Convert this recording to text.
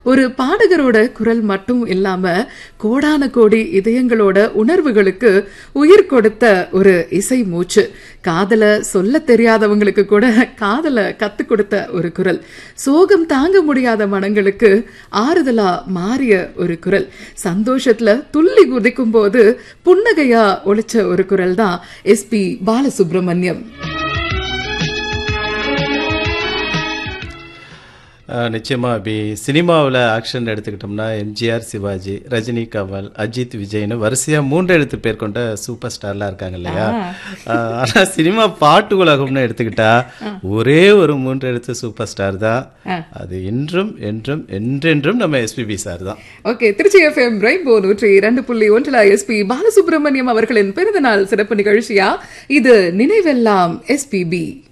ஒரு பாடகரோட குரல் மட்டும் இல்லாம கோடான கோடி இதயங்களோட உணர்வுகளுக்கு உயிர் கொடுத்த ஒரு இசை மூச்சு காதல சொல்ல தெரியாதவங்களுக்கு கூட காதல கத்து கொடுத்த ஒரு குரல் சோகம் தாங்க முடியாத மனங்களுக்கு ஆறுதலா மாறிய ஒரு குரல் சந்தோஷத்துல துள்ளி குதிக்கும் போது புன்னகையா ஒழிச்ச ஒரு குரல் தான் எஸ்பி பாலசுப்ரமணியம் ஆஹ் நிச்சயமா அபி சினிமாவில் ஆக்ஷன் எடுத்துக்கிட்டோம்னா எம்ஜிஆர் சிவாஜி ரஜினி கமல் அஜித் விஜய்னு வரிசையாக மூன்று எழுத்து பேர் கொண்ட சூப்பர் ஸ்டார்லாம் இருக்காங்க இல்லையா ஆஹ் ஆனா சினிமா பாட்டு உலகம்னு எடுத்துக்கிட்டா ஒரே ஒரு மூன்று எழுத்து சூப்பர் ஸ்டார் தான் அது இன்றும் என்றும் என்றென்றும் நம்ம எஸ்பிபி சார் தான் ஓகே திருச்சி எஃப்எம் ரெயின்போ நூற்றி இரண்டு புள்ளி ஒன்றில் எஸ்பி பாலசுப்ரமணியம் அவர்களின் பிறந்தநாள் சிறப்பு நிகழ்ச்சியா இது நினைவெல்லாம் எஸ்பிபி